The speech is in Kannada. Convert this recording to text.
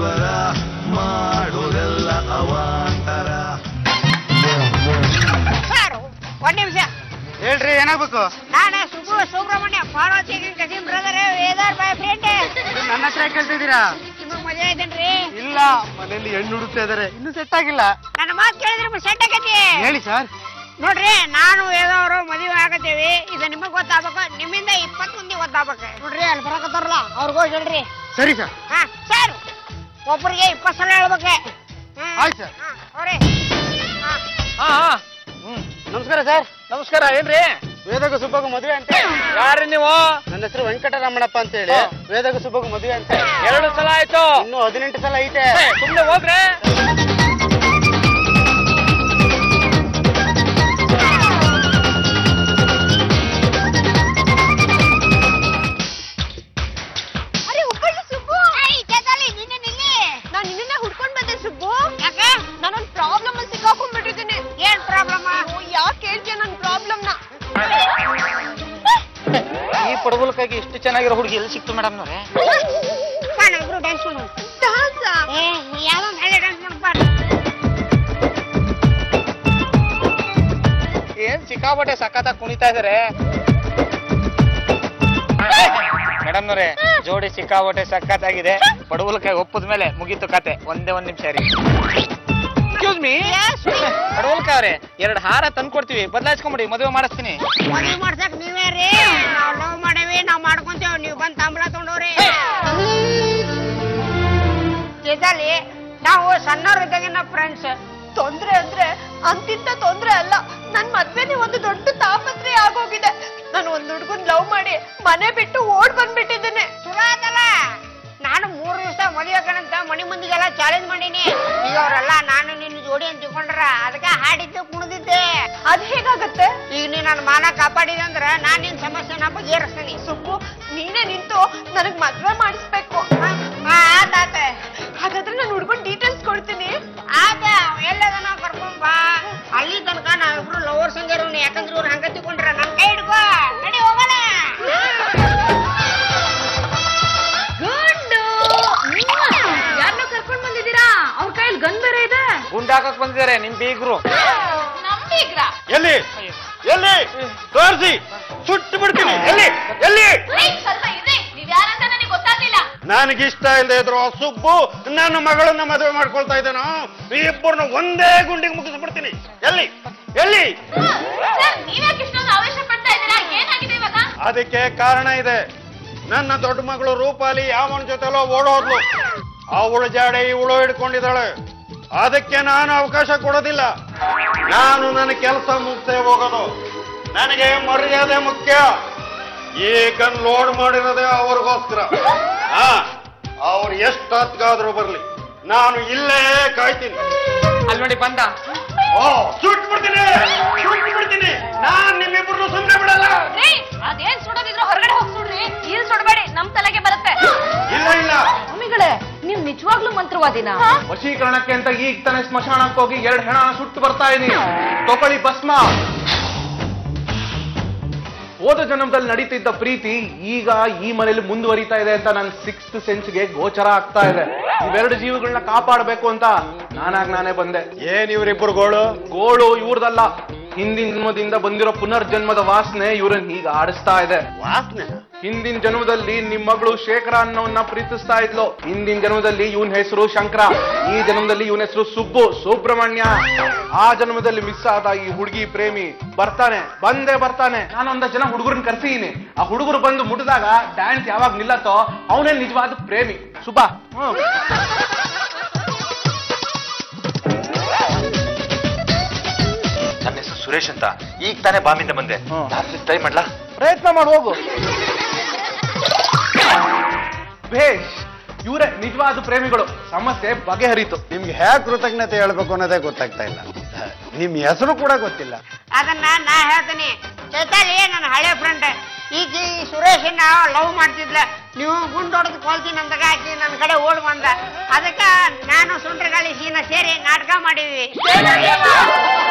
ಈಶ್ವರ ಮಾಡೋದೆಲ್ಲ ಅವಾಂತರ ಸರ್ ಒಂದ್ ನಿಮಿಷ ಹೇಳ್ರಿ ಏನಾಗ್ಬೇಕು ನಾನು ಸುಬ್ಬು ಸುಬ್ರಹ್ಮಣ್ಯ ಪಾರ್ವತಿ ಕಸಿಂ ಬ್ರದರ್ ವೇದಾರ್ ಬಾಯ್ ಫ್ರೆಂಡ್ ನನ್ನ ಹತ್ರ ಕೇಳ್ತಿದ್ದೀರಾ ನಿಮಗ್ ಮದುವೆ ಆಯ್ತೇನ್ರಿ ಇಲ್ಲ ಮನೇಲಿ ಹೆಣ್ಣು ಹುಡುಕ್ತಾ ಇದಾರೆ ಇನ್ನು ಸೆಟ್ ಆಗಿಲ್ಲ ನನ್ನ ಮಾತು ಕೇಳಿದ್ರೆ ಸೆಟ್ ಆಗೈತಿ ಹೇಳಿ ಸರ್ ನೋಡ್ರಿ ನಾನು ವೇದ ಅವರು ಮದುವೆ ಆಗತ್ತೇವಿ ಇದು ನಿಮಗ್ ಗೊತ್ತಾಗ್ಬೇಕು ನಿಮ್ಮಿಂದ ಇಪ್ಪತ್ ಮಂದಿ ಗೊತ್ತಾಗ್ಬೇಕು ನೋಡ್ರಿ ಅಲ್ಲಿ ಬರಕತ್ತಾರಲ್ಲ ಅವ್ರಿಗೆ ಹೋಗಿ ಹೇಳ್ರಿ ಸರಿ ಸರ್ ಹಾ ಸರ್ ಒಬ್ಬರಿಗೆ ಇಪ್ಪತ್ ಸಲ ಹೇಳ್ಬೇಕು ಹ್ಮ್. ಆಯ್ತ್ ಸರ್. ಹಾ, ಅವ್ರಿ ಹಾ ಹಾ ಹಾ ಹ್ಮ್ ನಮಸ್ಕಾರ ಸರ್ ನಮಸ್ಕಾರ ಏನ್ರಿ ವೇದಗ ಸುಬ್ಬಗ ಮದುವೆ ಅಂತ ಯಾರ್ರಿ ನೀವು ನನ್ನ ಹೆಸರು ವೆಂಕಟರಮಣಪ್ಪ ಅಂತ ಹೇಳಿ ವೇದಗ ಸುಬ್ಬಗ ಮದುವೆ ಅಂತ ಎರಡು ಸಲ ಆಯ್ತು ಇನ್ನು ಹದಿನೆಂಟು ಸಲ ಐತೆ ಸುಮ್ನೆ ಹೋಗ್ರೆ ಅರೆ ಹುಬ್ಬಳ್ಳಿ ಸುಬ್ಬು ಚೇತಾಲಿ ನಿನ್ನೆ ನಿಲ್ಲಿ ನಾನು ನಿನ್ನೆ ಹುಡ್ಕೊಂಡ್ ಬಂದೆ ಸುಬ್ಬು ಯಾಕೆ ನಾನೊಂದ್ ಪ್ರಾಬ್ಲಮ್ ಅಲ್ಲಿ ಸಿಕ್ಕಾಕೊಂಡ್ಬಿಟ್ಟಿದ್ದೀನಿ ಏನ್ ಪ್ರಾಬ್ಲಮ್ ಯಾಕೆ ಹೇಳ್ತೀಯ ನನ್ ಪ್ರಾಬ್ಲಮ್ ನ ಈ ಪಡವಲಕ್ಕಾಗಿ ಇಷ್ಟು ಚೆನ್ನಾಗಿರೋ ಹುಡುಗಿ ಎಲ್ಲಿ ಸಿಕ್ತು ಮೇಡಮ್ ನವ್ರೆ ನಾನು ಇಬ್ರು ಡ್ಯಾನ್ಸ್ ಮಾಡೋಣ ಡ್ಯಾನ್ಸ್ ಏ ಯಾವ್ದೋ ಹೇಳಿ ಡ್ಯಾನ್ಸ್ ಮಾಡಪ್ಪ ಏನ್ ಸಿಕ್ಕಾಪಟ್ಟೆ ಸಖತ್ತಾಗಿ ಕುಣಿತಾ ಇದಾರೆ ಮೇಡಮ್ ನವ್ರೆ ಜೋಡಿ ಸಿಕ್ಕಾಪಟ್ಟೆ ಸಖತ್ತಾಗಿದೆ ಪಡವಲಕಾಯಿ ಒಪ್ಪದ ಮೇಲೆ ಮುಗೀತು ಕತೆ ಒಂದೇ ಒಂದ್ ನಿಮಿಷ ರೀ ಎಕ್ಸ್ಕ್ಯೂಸ್ ಮೀ ಪಡವಲಕಾಯಿ ಅವ್ರೆ ಎರಡು ಹಾರ ತಂದ್ಕೊಡ್ತೀವಿ ಬದಲಾಯಿಸ್ಕೊಂಬಿಡಿ ಮದುವೆ ಮಾಡಿಸ್ತೀನಿ ಮದುವೆ ಮಾಡ್ಸಕ್ ನೀವೇ ರೀ ನಾವ್ ಲವ್ ಮಾಡೇವಿ ನಾವ್ ಮಾಡ್ಕೊಂತೇವ್ ನೀವ್ ಬಂದ್ ತಾಂಬಳ ತಗೊಂಡವ್ರಿ ಚೇತಾಲಿ ನಾವು ಸಣ್ಣವ್ರಿದ್ದಾಗಿನ ಫ್ರೆಂಡ್ಸ್ ತೊಂದ್ರೆ ಅಂದ್ರೆ ಅಂತಿಂತ ತೊಂದ್ರೆ ಅಲ್ಲ ನನ್ ಮದ್ವೆನೇ ಒಂದು ದೊಡ್ಡ ತಾಪತ್ರೆ ಆಗೋಗಿದೆ ನಾನು ಒಂದ್ ಹುಡ್ಗನ್ ಲವ್ ಮಾಡಿ ಮನೆ ಬಿಟ್ಟು ಓಡ್ ಬಂದ್ಬಿಟ್ಟಿದ್ದೇನೆ ಚಲೋ ಆತಲ್ಲ ನಾನು ಮೂರು ದಿವಸ ಮದುವೆ ಕಣಂತ ಮನಿ ಮಂದಿಗೆಲ್ಲ ಚಾಲೆಂಜ್ ಮಾಡೀನಿ ಈಗ ಅವರೆಲ್ಲ ನಾನು ನಿನ್ನ ಜೋಡಿ ಅಂತ ತಿಳ್ಕೊಂಡ್ರ ಅದಕ್ಕೆ ಹಾಡಿದ್ದೆ ಕುಣಿದಿದ್ದೆ ಅದ್ ಹೇಗಾಗತ್ತೆ ಈಗ ನೀ ನನ್ನ ಮಾನ ಕಾಪಾಡಿದೆ ಅಂದ್ರ ನಾನ್ ನಿನ್ ಸಮಸ್ಯೆನ ಬಗೆಹರಿಸ್ತೀನಿ ಸುಬ್ಬು ನೀನೇ ನಿಂತು ನನಗ್ ಮದ್ವೆ ಮಾಡಿಸ್ಬೇಕು ಆತಾತ ಹಾಗಾದ್ರೆ ನಾನು ಹುಡ್ಗನ್ ಡೀಟೇಲ್ಸ್ ಕೊಡ್ತೀನಿ ಆತ ಎಲ್ಲದನ ಕರ್ಕೊಂಡ್ ಬಾ ಅಲ್ಲಿ ತನಕ ನಾವಿಬ್ರು ಲವರ್ಸ್ ಹಂಗಾರ ಯಾಕಂದ್ರೆ ಇವ್ರು ಹಂಗ ತಿಳ್ಕೊಂಡ್ರ ನನ್ ಕೈ ಹಿಡ್ಕೋ ನಡಿ ಹೋಗಲ್ಲ ಯಾರನ್ನ ಕರ್ಕೊಂಡ್ ಬಂದಿದ್ದೀರಾ ಅವ್ರ ಕೈಯಲ್ಲಿ ಗನ್ ಬೇರೆ ಇದೆ ಗುಂಡಾಕಕ್ ಬಂದಿದ್ದಾರೆ ನಿಮ್ ಬೀಗ್ರು ನಮ್ಮೀಗ್ರ ಎಲ್ಲಿ ಎಲ್ಲಿ ತೋರಿಸಿ ಸುಟ್ಟು ಬಿಡ್ತೀನಿ ಎಲ್ಲಿ ಎಲ್ಲಿ ಸ್ವಲ್ಪ ಇದೆ ನೀವ್ ಯಾರಂತ ನನಗೆ ಗೊತ್ತಾಗ್ಲಿಲ್ಲ ನನಗಿಷ್ಟ ಇಲ್ಲದೆ ಇದ್ರು ಆ ಸುಬ್ಬು ನನ್ನ ಮಗಳನ್ನ ಮದುವೆ ಮಾಡ್ಕೊಳ್ತಾ ಇದ್ದೇನೋ ಇಬ್ಬರನ್ನ ಒಂದೇ ಗುಂಡಿಗೆ ಮುಗಿಸ್ಬಿಡ್ತೀನಿ ಎಲ್ಲಿ ಎಲ್ಲಿ ಸರ್ ನೀವ್ಯಾಕೆ ಇಷ್ಟೊಂದು ಆವೇಶ ಪಡ್ತಾ ಇದ್ದೀರಾ ಏನಾಗಿದೆ ಇವಾಗ ಅದಕ್ಕೆ ಕಾರಣ ಇದೆ ನನ್ನ ದೊಡ್ಡ ಮಗಳು ರೂಪಾಲಿ ಯಾವನ ಜೊತೆಲೋ ಓಡೋದ್ಲು ಅವಳು ಜಾಡೆ ಇವಳು ಹಿಡ್ಕೊಂಡಿದ್ದಾಳೆ ಅದಕ್ಕೆ ನಾನು ಅವಕಾಶ ಕೊಡೋದಿಲ್ಲ ನಾನು ನನ್ನ ಕೆಲಸ ಮುಗ್ಸೇ ಹೋಗೋದು ನನಗೆ ಮರ್ಯಾದೆ ಮುಖ್ಯ ಈ ಗನ್ ಲೋಡ್ ಮಾಡಿರೋದೇ ಅವ್ರಿಗೋಸ್ಕರ ಹಾ ಅವ್ರು ಎಷ್ಟು ಹೊತ್ಗಾದ್ರೂ ಬರ್ಲಿ ನಾನು ಇಲ್ಲೇ ಕಾಯ್ತೀನಿ ಅಲ್ಲಿ ನೋಡಿ ಬಂದ ಓ ಸುಟ್ಟು ಬಿಡ್ತೀನಿ ಸುಟ್ಟು ಬಿಡ್ತೀನಿ ನಾನ್ ನಿಮ್ಮಿಬ್ಬರನ್ನು ಸುಮ್ಮನೆ ಬಿಡಲ್ಲ ರೀ ಅದೇನ್ ಸುಡೋದಿದ್ರು ಹೊರಗಡೆ ಹೋಗಿ ಸುಡ್ರಿ ಇಲ್ಲಿ ಸುಡಬೇಡಿ ನಮ್ ತಲೆಗೆ ಬರುತ್ತೆ ಇಲ್ಲ ಇಲ್ಲ ಸ್ವಾಮಿಗಳೇ ನೀವ್ ನಿಜವಾಗ್ಲೂ ಮಂತ್ರವಾದಿನ ವಶೀಕರಣಕ್ಕೆ ಅಂತ ಈಗ ತಾನೇ ಸ್ಮಶಾನಕ್ಕೆ ಹೋಗಿ ಎರಡು ಹೆಣ ಸುಟ್ಟು ಬರ್ತಾ ಇದೀನಿ ತಗೊಳ್ಳಿ ಭಸ್ಮ ಹೋದ ಜನ್ಮದಲ್ಲಿ ನಡೀತಿದ್ದ ಪ್ರೀತಿ ಈಗ ಈ ಮನೇಲಿ ಮುಂದುವರಿತಾ ಇದೆ ಅಂತ ನನ್ ಸಿಕ್ಸ್ತ್ ಸೆನ್ಸ್ಗೆ ಗೋಚರ ಆಗ್ತಾ ಇದೆ ಇವೆರಡು ಜೀವಗಳನ್ನ ಕಾಪಾಡಬೇಕು ಅಂತ ನಾನಾಗ್ ನಾನೇ ಬಂದೆ ಏನ್ ಇವ್ರಿಬ್ಬರು ಗೋಳು ಗೋಳು ಇವ್ರದಲ್ಲ ಹಿಂದಿನ ಜನ್ಮದಿಂದ ಬಂದಿರೋ ಪುನರ್ಜನ್ಮದ ವಾಸನೆ ಇವ್ರನ್ನ ಹೀಗ ಆಡಿಸ್ತಾ ಇದೆ ವಾಸನೆ ಹಿಂದಿನ ಜನ್ಮದಲ್ಲಿ ನಿಮ್ ಮಗಳು ಶೇಖರ ಅನ್ನೋನ್ನ ಪ್ರೀತಿಸ್ತಾ ಇದ್ಲು ಹಿಂದಿನ ಜನ್ಮದಲ್ಲಿ ಇವನ್ ಹೆಸರು ಶಂಕರ ಈ ಜನ್ಮದಲ್ಲಿ ಇವನ ಹೆಸರು ಸುಬ್ಬು ಸುಬ್ರಹ್ಮಣ್ಯ ಆ ಜನ್ಮದಲ್ಲಿ ಮಿಸ್ ಆದ ಈ ಹುಡುಗಿ ಪ್ರೇಮಿ ಬರ್ತಾನೆ ಬಂದೇ ಬರ್ತಾನೆ ನಾನು ಒಂದಷ್ಟು ಜನ ಹುಡುಗರನ್ನ ಕರ್ಸಿದೀನಿ ಆ ಹುಡುಗರು ಬಂದು ಮುಟ್ಟಿದಾಗ ಡ್ಯಾನ್ಸ್ ಯಾವಾಗ ನಿಲ್ಲತ್ತೋ ಅವನೇ ನಿಜವಾದ ಪ್ರೇಮಿ ಸುಬ್ಬ ಹ್ಮ್ ನನ್ನ ಹೆಸರು ಸುರೇಶ್ ಅಂತ ಈಗ ತಾನೇ ಬಾಮಿಂದ ಬಂದೆ ಹ್ಮ್. ಟ್ರೈ ಮಾಡ್ಲಾ ಪ್ರಯತ್ನ ಮಾಡಿ ಹೋಗು ಭೇಷ್ ಇವರೇ ನಿಜವಾದ ಪ್ರೇಮಿಗಳು ಸಮಸ್ಯೆ ಬಗೆಹರಿತು ನಿಮ್ಗೆ ಹೇಗೆ ಕೃತಜ್ಞತೆ ಹೇಳ್ಬೇಕು ಅನ್ನೋದೇ ಗೊತ್ತಾಗ್ತಾ ಇಲ್ಲ ನಿಮ್ ಹೆಸರು ಕೂಡ ಗೊತ್ತಿಲ್ಲ ಅದನ್ನ ನಾ ಹೇಳ್ತೀನಿ ಚೈತಾಲಿ ನನ್ನ ಹಳೆ ಫ್ರೆಂಡ್ ಈಗ ಈ ಸುರೇಶ್ ಲವ್ ಮಾಡ್ತಿದ್ಲ ನೀವು ಗುಂಡು ಹೊಡೆದು ಕೊಲ್ತೀನಿ ಅಂದಾಗ ಆಕಿ ನನ್ನ ಕಡೆ ಓಡ್ ಬಂದ ಅದಕ್ಕ ನಾನು ಸುಂಡ್ರಗಾಳಿ ಸೀನ ಸೇರಿ ನಾಟಕ ಮಾಡಿದ್ವಿ